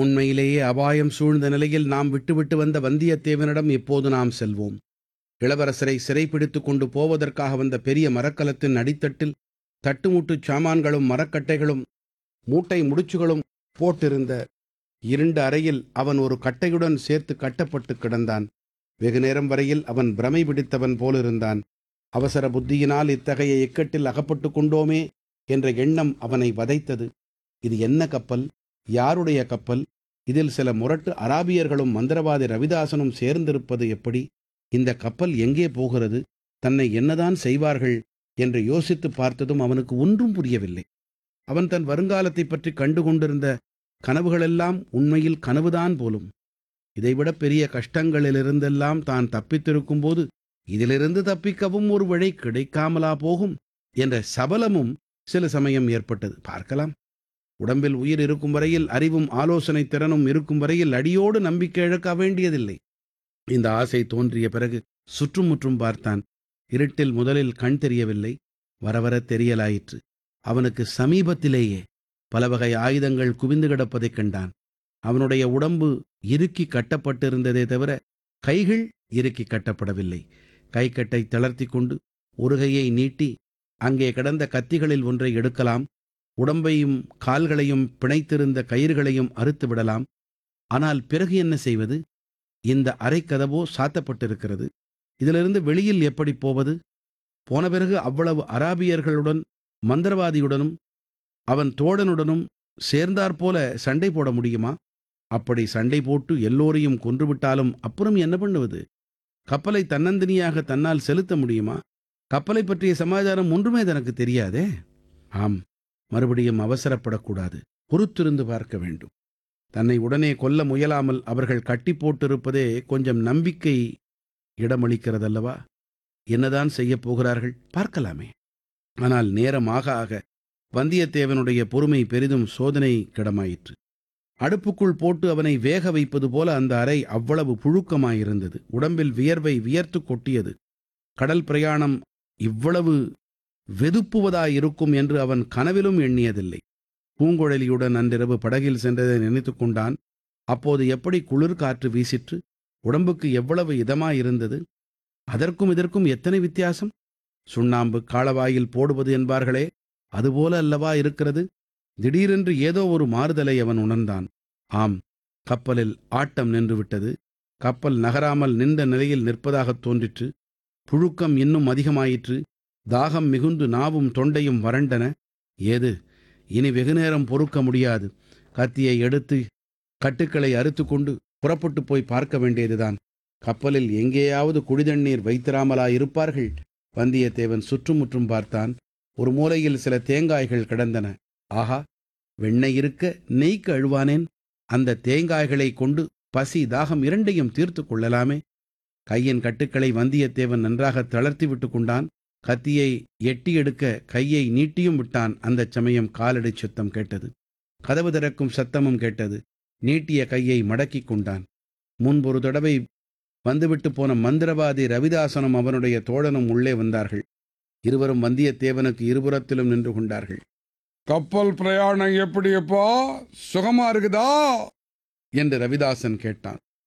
உண்மையிலேயே அபாயம் சூழ்ந்த நிலையில் நாம் விட்டுவிட்டு வந்த வந்தியத்தேவனிடம் இப்போது நாம் செல்வோம் இளவரசரை சிறைப்பிடித்துக் கொண்டு போவதற்காக வந்த பெரிய மரக்கலத்தின் அடித்தட்டில் தட்டுமுட்டுச் சாமான்களும் மரக்கட்டைகளும் மூட்டை முடிச்சுகளும் போட்டிருந்த இருண்ட அறையில் அவன் ஒரு கட்டையுடன் சேர்த்து கட்டப்பட்டு கிடந்தான் வெகு நேரம் வரையில் அவன் பிரமை பிடித்தவன் போலிருந்தான் அவசர புத்தியினால் இத்தகைய இக்கட்டில் அகப்பட்டு கொண்டோமே என்ற எண்ணம் அவனை வதைத்தது இது என்ன கப்பல் யாருடைய கப்பல் இதில் சில முரட்டு அராபியர்களும் மந்திரவாதி ரவிதாசனும் சேர்ந்திருப்பது எப்படி இந்த கப்பல் எங்கே போகிறது தன்னை என்னதான் செய்வார்கள் என்று யோசித்து பார்த்ததும் அவனுக்கு ஒன்றும் புரியவில்லை அவன் தன் வருங்காலத்தைப் பற்றி கண்டு கொண்டிருந்த கனவுகளெல்லாம் உண்மையில் கனவுதான் போலும் இதைவிட பெரிய கஷ்டங்களிலிருந்தெல்லாம் தான் தப்பித்திருக்கும் போது இதிலிருந்து தப்பிக்கவும் ஒரு வழி கிடைக்காமலா போகும் என்ற சபலமும் சில சமயம் ஏற்பட்டது பார்க்கலாம் உடம்பில் உயிர் இருக்கும் வரையில் அறிவும் ஆலோசனை திறனும் இருக்கும் வரையில் அடியோடு நம்பிக்கை இழக்க வேண்டியதில்லை இந்த ஆசை தோன்றிய பிறகு சுற்றுமுற்றும் பார்த்தான் இருட்டில் முதலில் கண் தெரியவில்லை வரவர தெரியலாயிற்று அவனுக்கு சமீபத்திலேயே பல வகை ஆயுதங்கள் குவிந்து கிடப்பதைக் கண்டான் அவனுடைய உடம்பு இறுக்கி கட்டப்பட்டிருந்ததே தவிர கைகள் இறுக்கி கட்டப்படவில்லை கைக்கட்டை தளர்த்தி கொண்டு ஒரு கையை நீட்டி அங்கே கிடந்த கத்திகளில் ஒன்றை எடுக்கலாம் உடம்பையும் கால்களையும் பிணைத்திருந்த கயிறுகளையும் அறுத்து விடலாம் ஆனால் பிறகு என்ன செய்வது இந்த அறைக்கதவோ சாத்தப்பட்டிருக்கிறது இதிலிருந்து வெளியில் எப்படி போவது போன பிறகு அவ்வளவு அராபியர்களுடன் மந்திரவாதியுடனும் அவன் தோழனுடனும் சேர்ந்தாற்போல சண்டை போட முடியுமா அப்படி சண்டை போட்டு எல்லோரையும் கொன்றுவிட்டாலும் அப்புறம் என்ன பண்ணுவது கப்பலை தன்னந்தனியாக தன்னால் செலுத்த முடியுமா கப்பலை பற்றிய சமாச்சாரம் ஒன்றுமே தனக்கு தெரியாதே ஆம் மறுபடியும் அவசரப்படக்கூடாது பொறுத்திருந்து பார்க்க வேண்டும் தன்னை உடனே கொல்ல முயலாமல் அவர்கள் கட்டி போட்டிருப்பதே கொஞ்சம் நம்பிக்கை இடமளிக்கிறதல்லவா என்னதான் செய்யப் போகிறார்கள் பார்க்கலாமே ஆனால் நேரம் ஆக ஆக வந்தியத்தேவனுடைய பொறுமை பெரிதும் சோதனை கிடமாயிற்று அடுப்புக்குள் போட்டு அவனை வேக வைப்பது போல அந்த அறை அவ்வளவு புழுக்கமாயிருந்தது உடம்பில் வியர்வை வியர்த்து கொட்டியது கடல் பிரயாணம் இவ்வளவு வெதுப்புவதாயிருக்கும் என்று அவன் கனவிலும் எண்ணியதில்லை பூங்குழலியுடன் அன்றிரவு படகில் சென்றதை நினைத்து கொண்டான் அப்போது எப்படி குளிர் காற்று வீசிற்று உடம்புக்கு எவ்வளவு இதமாயிருந்தது அதற்கும் இதற்கும் எத்தனை வித்தியாசம் சுண்ணாம்பு காளவாயில் போடுவது என்பார்களே அதுபோல அல்லவா இருக்கிறது திடீரென்று ஏதோ ஒரு மாறுதலை அவன் உணர்ந்தான் ஆம் கப்பலில் ஆட்டம் நின்றுவிட்டது கப்பல் நகராமல் நின்ற நிலையில் நிற்பதாகத் தோன்றிற்று புழுக்கம் இன்னும் அதிகமாயிற்று தாகம் மிகுந்து நாவும் தொண்டையும் வறண்டன ஏது இனி வெகுநேரம் பொறுக்க முடியாது கத்தியை எடுத்து கட்டுக்களை அறுத்து கொண்டு புறப்பட்டு போய் பார்க்க வேண்டியதுதான் கப்பலில் எங்கேயாவது குடிதண்ணீர் வைத்திராமலா இருப்பார்கள் வந்தியத்தேவன் சுற்றுமுற்றும் பார்த்தான் ஒரு மூலையில் சில தேங்காய்கள் கிடந்தன ஆஹா வெண்ணெய் இருக்க நெய்க்கு அழுவானேன் அந்த தேங்காய்களை கொண்டு பசி தாகம் இரண்டையும் தீர்த்து கொள்ளலாமே கையின் கட்டுக்களை வந்தியத்தேவன் நன்றாக தளர்த்தி விட்டு கொண்டான் கத்தியை எட்டி எடுக்க கையை நீட்டியும் விட்டான் அந்தச் சமயம் காலடி சத்தம் கேட்டது கதவு திறக்கும் சத்தமும் கேட்டது நீட்டிய கையை மடக்கிக் கொண்டான் முன்பொரு தடவை வந்துவிட்டு போன மந்திரவாதி ரவிதாசனும் அவனுடைய தோழனும் உள்ளே வந்தார்கள் இருவரும் வந்தியத்தேவனுக்கு இருபுறத்திலும் நின்று கொண்டார்கள் கப்பல் பிரயாணம் எப்படியப்பா சுகமா இருக்குதா என்று ரவிதாசன் கேட்டான்